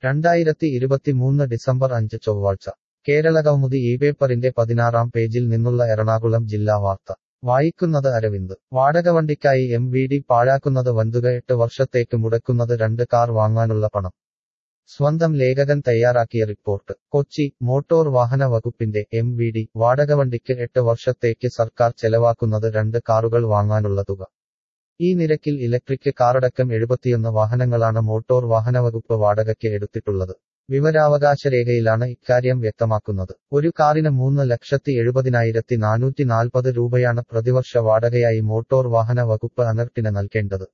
രണ്ടായിരത്തി ഇരുപത്തിമൂന്ന് ഡിസംബർ അഞ്ച് ചൊവ്വാഴ്ച കേരള കൗമുദി ഈ പേപ്പറിന്റെ പതിനാറാം പേജിൽ നിന്നുള്ള എറണാകുളം ജില്ലാ വാർത്ത വായിക്കുന്നത് അരവിന്ദ് വാടകവണ്ടിക്കായി എം വി ഡി പാഴാക്കുന്നത് വൻതുക എട്ട് വർഷത്തേക്ക് മുടക്കുന്നത് രണ്ട് കാർ വാങ്ങാനുള്ള പണം സ്വന്തം ലേഖകൻ തയ്യാറാക്കിയ റിപ്പോർട്ട് കൊച്ചി മോട്ടോർ വാഹന വകുപ്പിന്റെ എം വി ഡി വാടകവണ്ടിക്ക് എട്ട് വർഷത്തേക്ക് സർക്കാർ ചെലവാക്കുന്നത് രണ്ട് കാറുകൾ വാങ്ങാനുള്ള തുക ഈ നിരക്കിൽ ഇലക്ട്രിക് കാറടക്കം എഴുപത്തിയൊന്ന് വാഹനങ്ങളാണ് മോട്ടോർ വാഹന വകുപ്പ് വാടകയ്ക്ക് എടുത്തിട്ടുള്ളത് വിവരാവകാശ രേഖയിലാണ് ഇക്കാര്യം വ്യക്തമാക്കുന്നത് ഒരു കാറിന് മൂന്ന് ലക്ഷത്തി എഴുപതിനായിരത്തി നാനൂറ്റി നാൽപ്പത് രൂപയാണ് പ്രതിവർഷ വാടകയായി മോട്ടോർ വാഹന വകുപ്പ് അനർട്ടിന് നൽകേണ്ടത്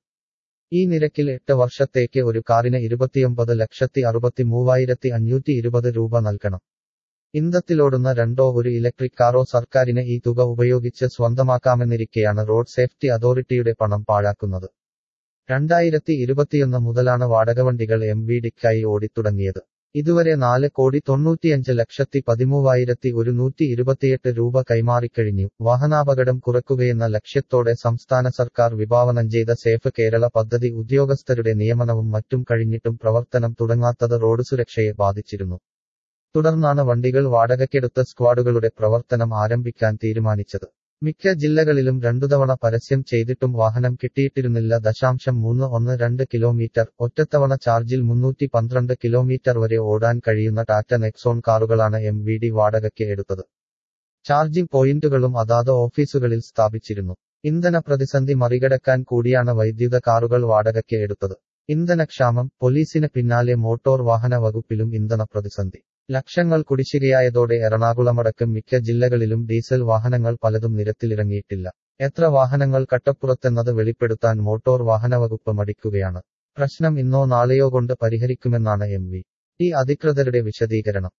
ഈ നിരക്കിൽ എട്ട് വർഷത്തേക്ക് ഒരു കാറിന് ഇരുപത്തിയൊമ്പത് ലക്ഷത്തി അറുപത്തി മൂവായിരത്തി അഞ്ഞൂറ്റി ഇരുപത് രൂപ നൽകണം ഇന്ധത്തിലോടുന്ന രണ്ടോ ഒരു ഇലക്ട്രിക് കാറോ സർക്കാരിന് ഈ തുക ഉപയോഗിച്ച് സ്വന്തമാക്കാമെന്നിരിക്കെയാണ് റോഡ് സേഫ്റ്റി അതോറിറ്റിയുടെ പണം പാഴാക്കുന്നത് രണ്ടായിരത്തി ഇരുപത്തിയൊന്ന് മുതലാണ് വാടകവണ്ടികൾ എം വി ഡിക്കായി ഓടിത്തുടങ്ങിയത് ഇതുവരെ നാല് കോടി തൊണ്ണൂറ്റിയഞ്ച് ലക്ഷത്തി പതിമൂവായിരത്തി ഒരുന്നൂറ്റി ഇരുപത്തിയെട്ട് രൂപ കൈമാറിക്കഴിഞ്ഞു വാഹനാപകടം കുറയ്ക്കുകയെന്ന ലക്ഷ്യത്തോടെ സംസ്ഥാന സർക്കാർ വിഭാവനം ചെയ്ത സേഫ് കേരള പദ്ധതി ഉദ്യോഗസ്ഥരുടെ നിയമനവും മറ്റും കഴിഞ്ഞിട്ടും പ്രവർത്തനം തുടങ്ങാത്തത് റോഡ് സുരക്ഷയെ ബാധിച്ചിരുന്നു തുടർന്നാണ് വണ്ടികൾ വാടകയ്ക്കെടുത്ത സ്ക്വാഡുകളുടെ പ്രവർത്തനം ആരംഭിക്കാൻ തീരുമാനിച്ചത് മിക്ക ജില്ലകളിലും രണ്ടുതവണ പരസ്യം ചെയ്തിട്ടും വാഹനം കിട്ടിയിട്ടിരുന്നില്ല ദശാംശം മൂന്ന് ഒന്ന് രണ്ട് കിലോമീറ്റർ ഒറ്റത്തവണ ചാർജിൽ മുന്നൂറ്റി പന്ത്രണ്ട് കിലോമീറ്റർ വരെ ഓടാൻ കഴിയുന്ന ടാറ്റ നെക്സോൺ കാറുകളാണ് എം വി ഡി വാടകയ്ക്ക് എടുത്തത് ചാർജിംഗ് പോയിന്റുകളും അതാത് ഓഫീസുകളിൽ സ്ഥാപിച്ചിരുന്നു ഇന്ധന പ്രതിസന്ധി മറികടക്കാൻ കൂടിയാണ് വൈദ്യുത കാറുകൾ വാടകയ്ക്ക് എടുത്തത് ഇന്ധനക്ഷാമം പോലീസിന് പിന്നാലെ മോട്ടോർ വാഹന വകുപ്പിലും ഇന്ധന പ്രതിസന്ധി ലക്ഷങ്ങൾ കുടിശ്ശികയായതോടെ എറണാകുളമടക്കം മിക്ക ജില്ലകളിലും ഡീസൽ വാഹനങ്ങൾ പലതും നിരത്തിലിറങ്ങിയിട്ടില്ല എത്ര വാഹനങ്ങൾ കട്ടപ്പുറത്തെന്നത് വെളിപ്പെടുത്താൻ മോട്ടോർ വാഹന വകുപ്പ് മടിക്കുകയാണ് പ്രശ്നം ഇന്നോ നാളെയോ കൊണ്ട് പരിഹരിക്കുമെന്നാണ് എം വി ടി അധികൃതരുടെ വിശദീകരണം